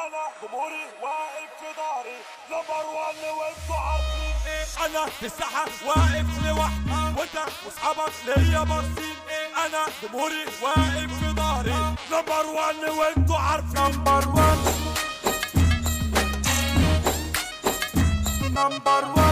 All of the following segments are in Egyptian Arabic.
انا جمهوري واقف في ظهري نمبر 1 وانتوا عارفين إيه انا في الساحة واقف لوحدي وانت واصحابك ليا باصين إيه انا جمهوري واقف في ظهري نمبر 1 وانتوا عارفين نمبر 1 نمبر 1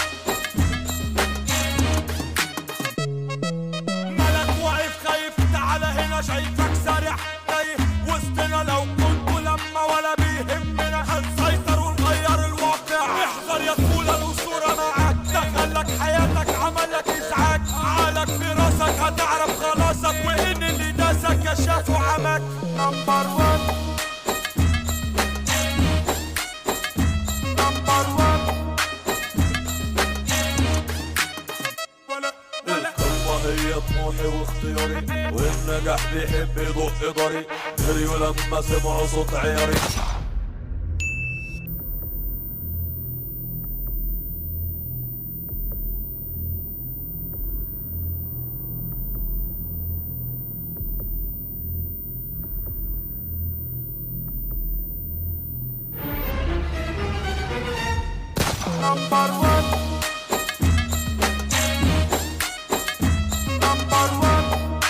ملك واقف خايف تعالى هنا شايفك سارح تايه وسطنا لو كنت لما ولا بيهمنا هنسيطر ونغير الواقع احذر يا طفولة الأسطورة معاك دخلك حياتك عملك إزعاج عقلك في راسك هتعرف خلاصك وإن اللي داسك كشاف وعمك نمبر 1 نمبر 1 ولا ولا القوة هي طموحي واختياري والنجاح بيحب يدق ضري جريوا لما سمعوا صوت عياري Number one. Number one.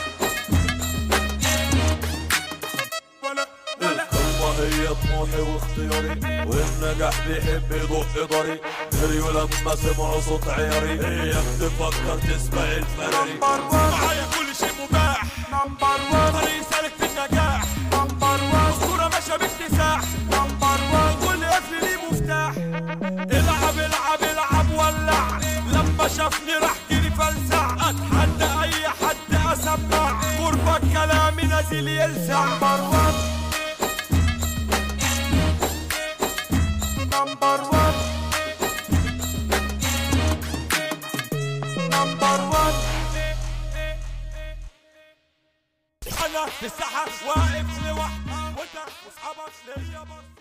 ولا ولا القوة هي طموحي واختياري والنجاح بيحب يدق ضري جريوا لما سمعوا صوت عياري اياك تفكر تسبق الفراري نمبر 1 معايا كل شيء مباح نمبر 1 طريق سالك في النجاح نمبر 1 اسطوره ماشيه باكتساح نمبر 1 كل قفل ليه مفتاح العب العب العب ولع لما شافني راح جري فلسع اتحدى اي حد اسمع قربك كلامي نازل يلسع نمبر 1 نمبر 1 نمبر 1 انا في الساحة واقف لوحدي وانت واصحابك ليا بص